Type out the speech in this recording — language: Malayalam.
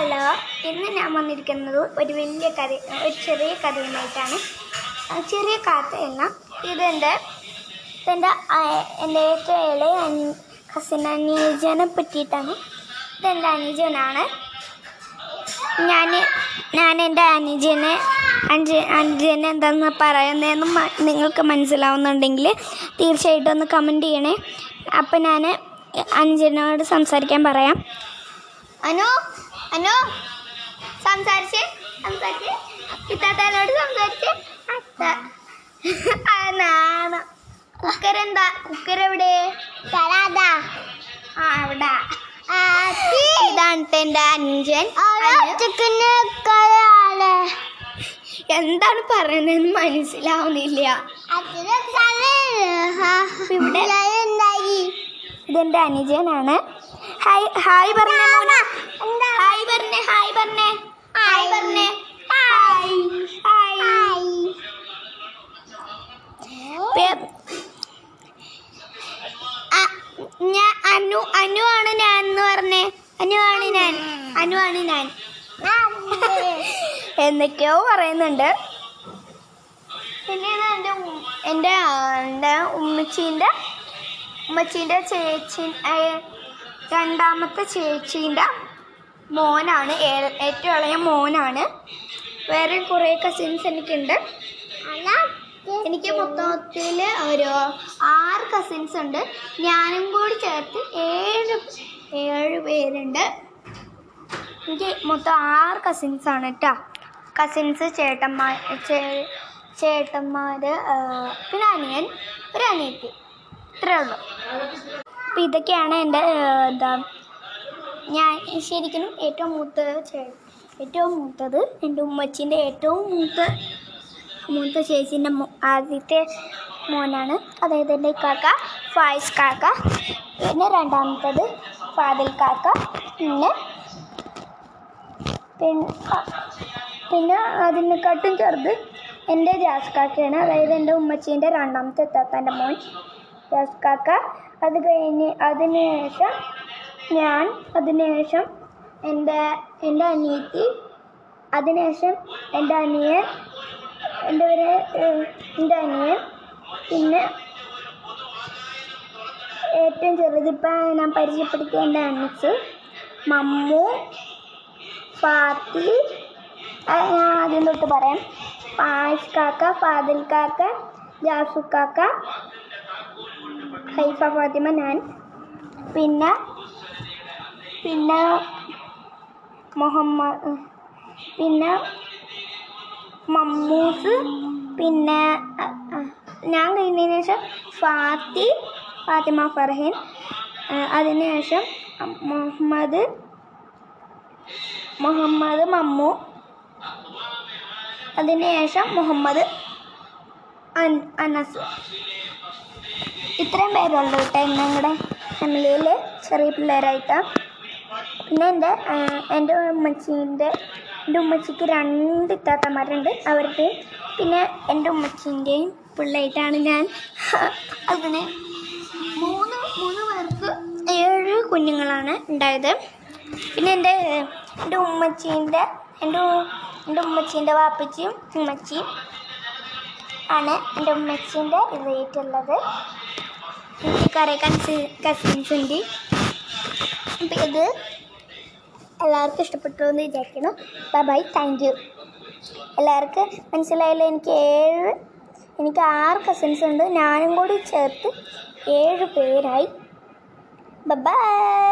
ഹലോ ഇന്ന് ഞാൻ വന്നിരിക്കുന്നത് ഒരു വലിയ കഥ ഒരു ചെറിയ കഥയുമായിട്ടാണ് ആ ചെറിയ കഥയല്ല ഇതെൻ്റെ ഇതെൻ്റെ ആ- എൻ്റെ ഏറ്റവും ഇളയ അനി- കസിൻ അനുജനെ പറ്റിയിട്ടാണ് ഇതെൻ്റെ അനുജനാണ് ഞാൻ ഞാൻ എൻ്റെ അനുജനെ അനുജ അനുജനെ എന്താണെന്ന് പറയുന്നതെന്ന് മ- നിങ്ങൾക്ക് മനസ്സിലാവുന്നുണ്ടെങ്കിൽ തീർച്ചയായിട്ടും ഒന്ന് കമൻറ്റ് ചെയ്യണേ അപ്പം ഞാൻ അനുജനോട് സംസാരിക്കാൻ പറയാം അനു അനു സംസാരിച്ചേ സംസാരിച്ചേ ഇത്താത്താനോട് സംസാരിച്ചേ അത്ത ആ, നാണം കുക്കർ എന്താ കുക്കർ എവിടെ ആ അവിടെ ഇതാണ് ട്ടോ എൻ്റെ അനുജൻ അനു. എന്താണ് പറയുന്നതെന്ന് മനസ്സിലാവുന്നില്ല ഇവിടെ ഇതെന്റെ അനുജനാണ് ഹായ് ഹായ് പറഞ്ഞേ മോന ഹായ് പറഞ്ഞേ ഹായ് പറഞ്ഞേ ഹായ് പറഞ്ഞേ ഹായ് ഹായ് പേ- ആ, ഞാൻ അനു അനു ആണ് ഞാൻ എന്ന് പറഞ്ഞേ അനു ആണ് ഞാൻ അനു ആണ് ഞാൻ എന്തൊക്കെയോ പറയുന്നുണ്ട് പിന്നെ ഇത് എൻ്റെ ഉം- എൻ്റെ ആ, എൻ്റെ ഉമ്മച്ചീൻ്റെ ഉമ്മച്ചീൻ്റെ ചേച്ചി ഏ, രണ്ടാമത്തെ ചേച്ചീൻ്റെ മോനാണ് ഏ- ഏറ്റവും ഇളയ മോനാണ് വേറെ കുറേ കസിൻസ് എനിക്കുണ്ട് എനിക്ക് മൊത്തത്തിൽ ഒരു ആറ് കസിൻസ് ഉണ്ട് ഞാനും കൂടി ചേർത്ത് ഏഴ് ഏഴ് പേരുണ്ട് എനിക്ക് മൊത്തം ആറ് കസിൻസ് ആണ് കേട്ടോ കസിൻസ് ചേട്ടന്മാർ ചേ- ചേട്ടന്മാർ ആ, പിന്നെ അനിയൻ ഒരു അനിയത്തി ഇത്രേ ഉള്ളൂ അപ്പം ഇതൊക്കെയാണ് എൻ്റെ ആ, എന്താ ഞാൻ ശരിക്കും ഏറ്റവും മൂത്ത ചേ ഏറ്റവും മൂത്തത് എൻ്റെ ഉമ്മച്ചീൻ്റെ ഏറ്റവും മൂത്ത മൂത്ത ചേച്ചീൻ്റെ മോ ആദ്യത്തെ മോനാണ് അതായത് എൻ്റെ കാക്ക ഫായിസ് കാക്ക പിന്നെ രണ്ടാമത്തത് ഫാദിൽ കാക്ക പിന്നെ പിന്നെ പിന്നെ അതിനെക്കാട്ടും ചെറുത് എൻ്റെ ജാസ് കാക്കയാണ് അതായത് എൻ്റെ ഉമ്മച്ചീൻ്റെ രണ്ടാമത്തെ താത്താൻ്റെ മോൻ ജാസ് കാക്ക അത് കഴിഞ്ഞ് അതിന് ശേഷം ഞാൻ അതിന് ശേഷം എൻ്റെ എൻ്റെ അനിയത്തി അതിനുശേഷം എൻ്റെ അനിയൻ എൻ്റെ ഒരു ഏഹ്, എൻ്റെ അനിയൻ പിന്നെ ഏറ്റവും ചെറുതിപ്പോൾ ഞാൻ പരിചയപ്പെടുത്തിയ എൻ്റെ അനിസ് മമ്മു ഫാത്തി ആ, ഞാൻ ആദ്യം തൊട്ട് പറയാം പായസ് കാക്ക ഫാദിൽ കാക്ക ജാസു കാക്ക ഹൈഫ ഫാത്തിമ ഞാൻ പിന്നെ പിന്നെ മുഹമ്മദ് പിന്നെ മമ്മൂസ് പിന്നെ അ, അ, ഞാൻ കഴിഞ്ഞതിന് ശേഷം ഫാത്തി ഫാത്തിമ ഫർഹീൻ ആ, അതിന് ശേഷം മുഹമ്മദ് മുഹമ്മദ് മമ്മു അതിന് ശേഷം മുഹമ്മദ് അൻ അനസ് ഇത്രയും പേരുള്ളൂ കേട്ടോ ഞങ്ങളുടെ ഫാമിലിയിൽ ചെറിയ പിള്ളേരായിട്ടാണ് പിന്നെ എൻ്റെ ആ, എൻ്റെ ഉമ്മച്ചീൻ്റെ എൻ്റെ ഉമ്മച്ചിക്ക് രണ്ട് ഇത്താത്തമാരുണ്ട് അവരുടെയും പിന്നെ എൻ്റെ ഉമ്മച്ചീൻ്റെയും പിള്ളേരായിട്ടാണ് ഞാൻ അതിന് മൂന്ന് മൂന്ന് പേർക്ക് ഏഴ് കുഞ്ഞുങ്ങളാണ് ഉണ്ടായത് പിന്നെ എൻ്റെ എൻ്റെ ഉമ്മച്ചീൻ്റെ എൻ്റെ ഉ- എൻ്റെ ഉമ്മച്ചീൻ്റെ വാപ്പച്ചിയും ഉമ്മച്ചിയും ആണ് എൻ്റെ ഉമ്മച്ചീൻ്റെ ഇതായിട്ടുള്ളത് എനിക്ക് കുറേ കൺസ് കസിൻസ് ഉണ്ട് അപ്പം ഇത് എല്ലാവർക്കും ഇഷ്ടപ്പെട്ടു എന്ന് വിചാരിക്കുന്നു ബൈ ബൈ താങ്ക് യു എല്ലാവർക്കും മനസ്സിലായല്ലോ എനിക്ക് ഏഴ് എനിക്ക് ആറ് കസിൻസ് ഉണ്ട് ഞാനും കൂടി ചേർത്ത് ഏഴ് പേരായി ബൈ